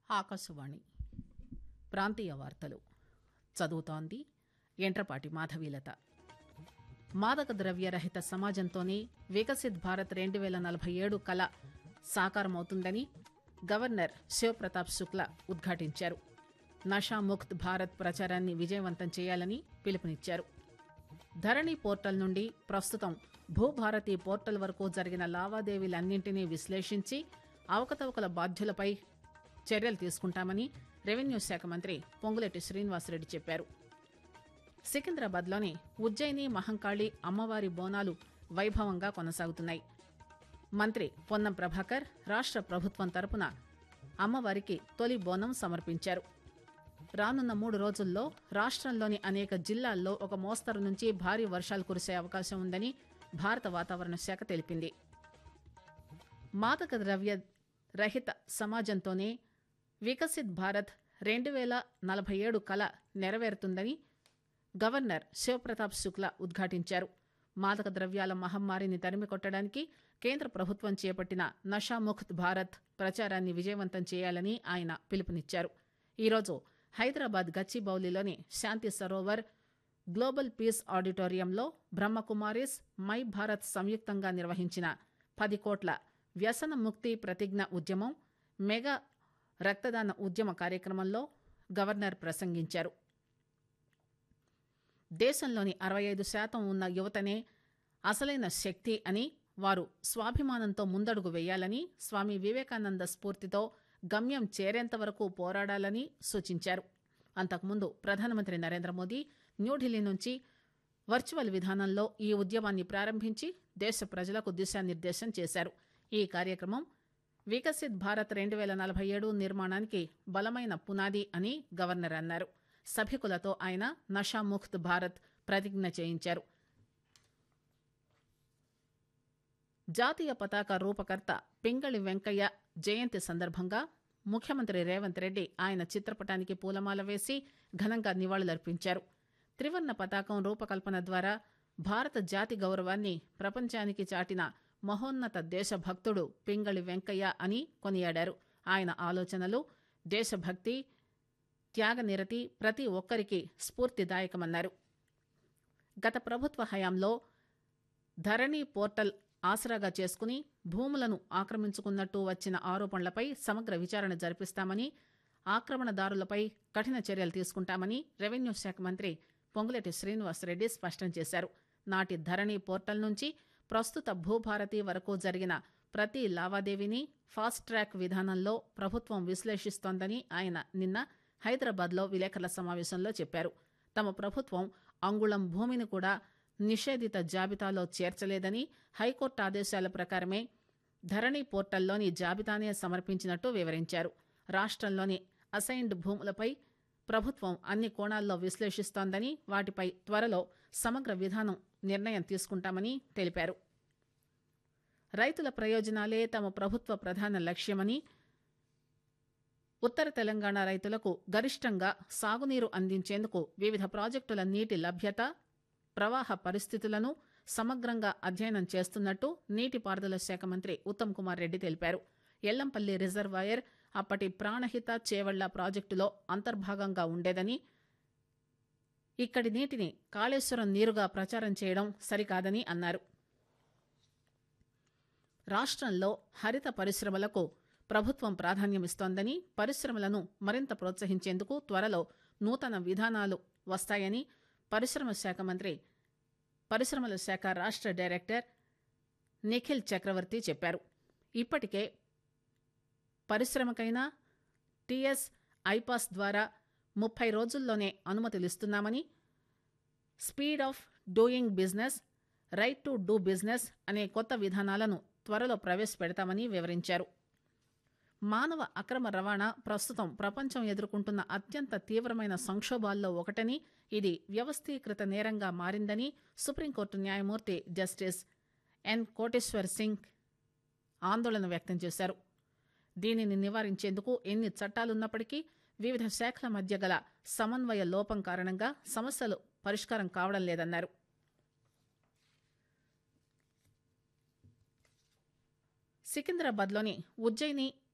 ఆకాశవాణి ప్రాంతీయ వార్తలు చదువుతోంది ఎంట్రపాటి మాధవీలత మాదక ద్రవ్య రహిత సమాజంతోనే వికసిత్ భారత్ రెండు పేల నలభై ఏడు కల సాకారమవుతుందని గవర్నర్ శివప్రతాప్ శుక్లా ఉద్ఘాటించారు నషాముక్త్ భారత్ ప్రచారాన్ని విజయవంతం చేయాలని పిలుపునిచ్చారు ధరణి పోర్టల్ నుండి ప్రస్తుతం భూభారతి పోర్టల్ వరకు జరిగిన లావాదేవీలన్నింటినీ విశ్లేషించి అవకతవకల బాధ్యులపై చర్యలు తీసుకుంటామని రెవెన్యూ శాఖ మంత్రి పొంగులేటి శ్రీనివాసరెడ్డి చెప్పారు సికింద్రాబాద్లోని ఉజ్జయిని మహంకాళి అమ్మవారి బోనాలు వైభవంగా కొనసాగుతున్నాయి మంత్రి పొన్నం ప్రభాకర్ రాష్ట్ర ప్రభుత్వం తరపున అమ్మవారికి తొలి బోనం సమర్పించారు రానున్న మూడు రోజుల్లో రాష్ట్రంలోని అనేక జిల్లాల్లో ఒక మోస్తరు నుంచి భారీ వర్షాలు కురిసే అవకాశం ఉందని భారత వాతావరణ శాఖ తెలిపింది మాదక ద్రవ్య రహిత సమాజంతోనే వికసిత్ భారత్ రెండు వేల నలభై ఏడు కల నెరవేరుతుందని గవర్నర్ శివప్రతాప్ శుక్లా ఉద్ఘాటించారు మాదక ద్రవ్యాల మహమ్మారిని తరిమికొట్టడానికి కేంద్ర ప్రభుత్వం చేపట్టిన నషాముక్త్ భారత్ ప్రచారాన్ని విజయవంతం చేయాలని ఆయన పిలుపునిచ్చారు ఈరోజు హైదరాబాద్ గచ్చిబౌలిలోని శాంతి సరోవర్ గ్లోబల్ పీస్ ఆడిటోరియంలో బ్రహ్మకుమారిస్ మై భారత్ సంయుక్తంగా నిర్వహించిన పది కోట్ల వ్యసన ముక్తి ప్రతిజ్ఞ ఉద్యమం మెగా రక్తదాన ఉద్యమ కార్యక్రమంలో గవర్నర్ ప్రసంగించారు దేశంలోని అరవై ఐదు శాతం ఉన్న యువతనే అసలైన శక్తి అని వారు స్వాభిమానంతో ముందడుగు వేయాలని స్వామి వివేకానంద స్ఫూర్తితో గమ్యం చేరేంత వరకు పోరాడాలని సూచించారు అంతకుముందు ప్రధానమంత్రి నరేంద్ర మోదీ న్యూఢిల్లీ నుంచి వర్చువల్ విధానంలో ఈ ఉద్యమాన్ని ప్రారంభించి దేశ ప్రజలకు దిశానిర్దేశం చేశారు ఈ కార్యక్రమం వికసిత్ భారత్ రెండు వేల నలభై ఏడు నిర్మాణానికి బలమైన పునాది అని గవర్నర్ అన్నారు సభికులతో ఆయన నషాముక్త్ భారత్ ప్రతిజ్ఞ చేయించారు జాతీయ పతాక రూపకర్త పింగళి వెంకయ్య జయంతి సందర్భంగా ముఖ్యమంత్రి రేవంత్ రెడ్డి ఆయన చిత్రపటానికి పూలమాల వేసి ఘనంగా నివాళులర్పించారు త్రివర్ణ పతాకం రూపకల్పన ద్వారా భారత జాతి గౌరవాన్ని ప్రపంచానికి చాటిన మహోన్నత దేశభక్తుడు పింగళి వెంకయ్య అని కొనియాడారు ఆయన ఆలోచనలు దేశభక్తి త్యాగనిరతి ప్రతి ఒక్కరికి స్ఫూర్తిదాయకమన్నారు గత ప్రభుత్వ హయాంలో ధరణి పోర్టల్ ఆసరాగా చేసుకుని భూములను ఆక్రమించుకున్నట్టు వచ్చిన ఆరోపణలపై సమగ్ర విచారణ జరిపిస్తామని ఆక్రమణదారులపై కఠిన చర్యలు తీసుకుంటామని రెవెన్యూ శాఖ మంత్రి పొంగులేటి శ్రీనివాసరెడ్డి స్పష్టం చేశారు నాటి ధరణి పోర్టల్ నుంచి ప్రస్తుత భూభారతి వరకు జరిగిన ప్రతి లావాదేవీని ఫాస్ట్ ట్రాక్ విధానంలో ప్రభుత్వం విశ్లేషిస్తోందని ఆయన నిన్న హైదరాబాద్లో విలేకరుల సమావేశంలో చెప్పారు తమ ప్రభుత్వం అంగుళం భూమిని కూడా నిషేధిత జాబితాలో చేర్చలేదని హైకోర్టు ఆదేశాల ప్రకారమే ధరణి పోర్టల్లోని జాబితానే సమర్పించినట్టు వివరించారు రాష్ట్రంలోని అసైన్డ్ భూములపై ప్రభుత్వం అన్ని కోణాల్లో విశ్లేషిస్తోందని వాటిపై త్వరలో సమగ్ర విధానం నిర్ణయం తీసుకుంటామని తెలిపారు రైతుల ప్రయోజనాలే తమ ప్రభుత్వ ప్రధాన లక్ష్యమని ఉత్తర తెలంగాణ రైతులకు గరిష్టంగా సాగునీరు అందించేందుకు వివిధ ప్రాజెక్టుల నీటి లభ్యత ప్రవాహ పరిస్థితులను సమగ్రంగా అధ్యయనం చేస్తున్నట్టు నీటిపారుదల శాఖ మంత్రి ఉత్తమ్ కుమార్ రెడ్డి తెలిపారు ఎల్లంపల్లి రిజర్వాయర్ అప్పటి ప్రాణహిత చేవళ్ల ప్రాజెక్టులో అంతర్భాగంగా ఉండేదని ఇక్కడి నీటిని కాళేశ్వరం నీరుగా ప్రచారం చేయడం సరికాదని అన్నారు రాష్ట్రంలో హరిత పరిశ్రమలకు ప్రభుత్వం ప్రాధాన్యమిస్తోందని పరిశ్రమలను మరింత ప్రోత్సహించేందుకు త్వరలో నూతన విధానాలు వస్తాయని పరిశ్రమ శాఖ మంత్రి పరిశ్రమల శాఖ రాష్ట్ర డైరెక్టర్ నిఖిల్ చక్రవర్తి చెప్పారు ఇప్పటికే పరిశ్రమకైనా టీఎస్ ఐపాస్ ద్వారా ముప్పై రోజుల్లోనే అనుమతులిస్తున్నామని speed of doing business right to do business అనే కొత్త విధానాలను త్వరలో ప్రవేశపెడతామని వివరించారు మానవ అక్రమ రవాణా ప్రస్తుతం ప్రపంచం ఎదుర్కొంటున్న అత్యంత తీవ్రమైన సంక్షోభాల్లో ఒకటని ఇది వ్యవస్థీకృత నేరంగా మారిందని సుప్రీంకోర్టు న్యాయమూర్తి జస్టిస్ ఎన్ కోటేశ్వర్ సింగ్ ఆందోళన వ్యక్తం చేశారు దీనిని నివారించేందుకు ఎన్ని చట్టాలున్నప్పటికీ వివిధ శాఖల మధ్య గల సమన్వయ లోపం కారణంగా సమస్యలు పరిష్కారం కావడం లేదన్నారు సికింద్రాబాద్లోని ఉజ్జయిని